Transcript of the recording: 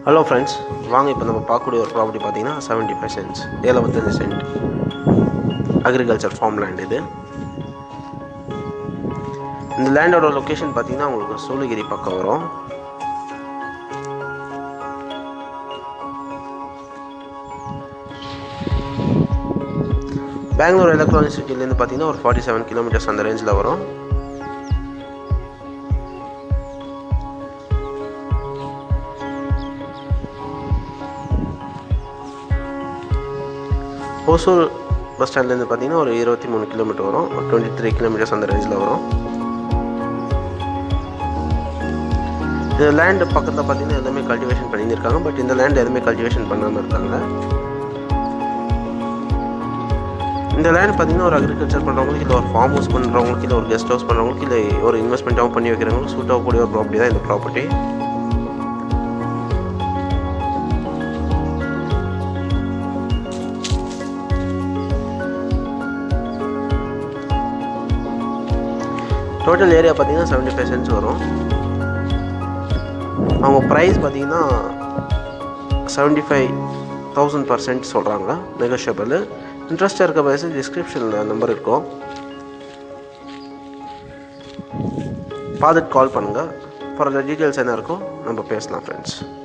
hello friends வாங்க இப்போ நம்ம பார்க்கக்கூடிய ஒரு ப்ராப்பர்ட்டி பார்த்தீங்கன்னா செவன்ட்டி ஃபைவ் சென்ட்ஸ் எழுபத்தஞ்சு சென்ட் அக்ரிகல்ச்சர் ஃபார்ம் லேண்ட் இது இந்த லேண்டோட லொக்கேஷன் பார்த்தீங்கன்னா உங்களுக்கு சூளகிரி பக்கம் வரும் பெங்களூர் எலக்ட்ரானிக் சிட்டிலேருந்து பார்த்தீங்கன்னா ஒரு ஃபார்ட்டி செவன் கிலோமீட்டர்ஸ் அந்த ரேஞ்சில் வரும் ஓசூர் பஸ் ஸ்டாண்ட்லேருந்து பார்த்தீங்கன்னா ஒரு இருபத்தி மூணு கிலோமீட்டர் வரும் ஒரு டுவெண்ட்டி த்ரீ கிலோமீட்டர்ஸ் அந்த ரேஞ்சில் வரும் இந்த லேண்டு பக்கத்தில் பார்த்தீங்கன்னா எல்லாமே கல்டிவேஷன் பண்ணியிருக்காங்க பட் இந்த லேண்ட் எதுவுமே கல்டிவேஷன் பண்ணாமல் இருக்காங்க இந்த லேண்ட் பார்த்தீங்கன்னா ஒரு அக்ரிகல்ச்சர் பண்ணுறவங்களுக்கு இல்லை ஒரு ஃபார்ம் ஹவுஸ் பண்ணுறவங்களுக்கு இல்லை ஒரு கெஸ்ட் ஹவுஸ் பண்ணுறவங்களுக்கு இல்லை ஒரு இன்வெஸ்ட்மெண்ட்டாகவும் பண்ணி வைக்கிறவங்களுக்கு சூட் ஆகக்கூடிய ஒரு ப்ராப்பர்ட்டி தான் இந்த ப்ராப்பர்ட்டி டோட்டல் ஏரியா பார்த்தீங்கன்னா செவன்ட்டி ஃபைவ் சென்ட்ஸ் வரும் அவங்க ப்ரைஸ் பார்த்தீங்கன்னா செவன்ட்டி ஃபைவ் தௌசண்ட் பர்சன்ட் சொல்கிறாங்க நெகோஷியபிள் இன்ட்ரெஸ்டாக இருக்க வயசு டிஸ்கிரிப்ஷனில் நம்பர் இருக்கும் பார்த்துட்டு கால் பண்ணுங்கள் ஃபார் டீட்டெயில்ஸ் என்ன இருக்கோ நம்ம பேசலாம் ஃப்ரெண்ட்ஸ்